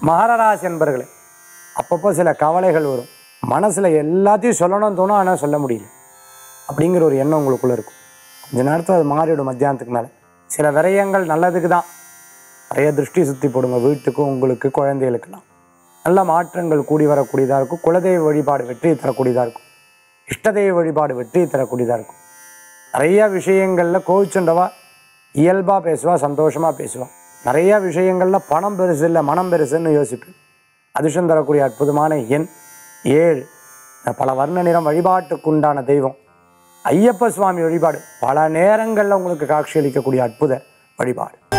மகரராசி என்பர்களே அப்பப்போ சில கவலைகள் வரும் மனசில் எல்லாத்தையும் சொல்லணும்னு தோணும் ஆனால் சொல்ல முடியல அப்படிங்கிற ஒரு எண்ணம் உங்களுக்குள்ளே இருக்கும் கொஞ்ச நேரத்தில் அது மாறிவிடும் மத்தியானத்துக்கு மேலே சில விரயங்கள் நல்லதுக்கு தான் நிறைய திருஷ்டி சுற்றி போடுங்க வீட்டுக்கு உங்களுக்கு குழந்தைகளுக்கெல்லாம் நல்ல மாற்றங்கள் கூடி வரக்கூடியதாக இருக்கும் குலதெய்வ வழிபாடு வெற்றி தரக்கூடியதாக இருக்கும் இஷ்டதெய்வ வழிபாடு வெற்றி தரக்கூடியதாக இருக்கும் நிறைய விஷயங்களில் கோவிச்சுண்டவா இயல்பாக பேசுவா சந்தோஷமாக பேசுவா நிறைய விஷயங்களில் பணம் பெருசு இல்லை மனம் பெருசுன்னு யோசிப்பேன் அதிர்ஷ்டம் தரக்கூடிய அற்புதமான எண் ஏழு பல வர்ண நிறம் வழிபாட்டுக்குண்டான தெய்வம் ஐயப்ப சுவாமி வழிபாடு பல நேரங்களில் உங்களுக்கு காட்சி அளிக்கக்கூடிய அற்புத வழிபாடு